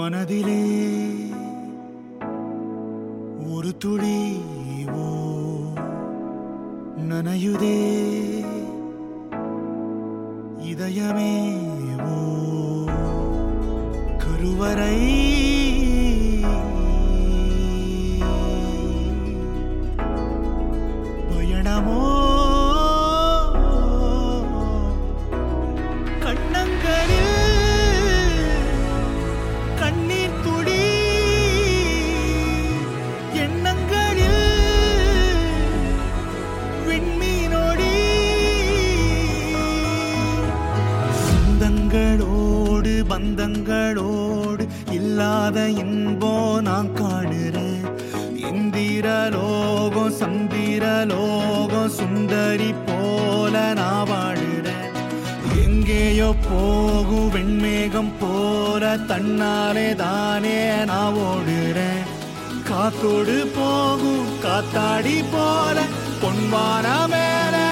மனதிலே ஒரு துளி ஓ நனையுதே இதயமே ஓ கருவறை பயணமோ கண்ணங்களில் கண்ணீர் துளி எண்ணங்களில் விண்மீனோடி சொந்தங்களோடு பந்தங்களோடு இல்லாத இன்பம் நான் காணுறேன் இந்திர லோகம் சந்திர லோகம் சுந்தரி போல நான் வாழுறேன் எங்கேயோ போகும் வெண்மேகம் போல தன்னாலே தானே நான் ஓடுறேன் காத்தோடு போகும் காத்தாடி போல பொன்வான மேல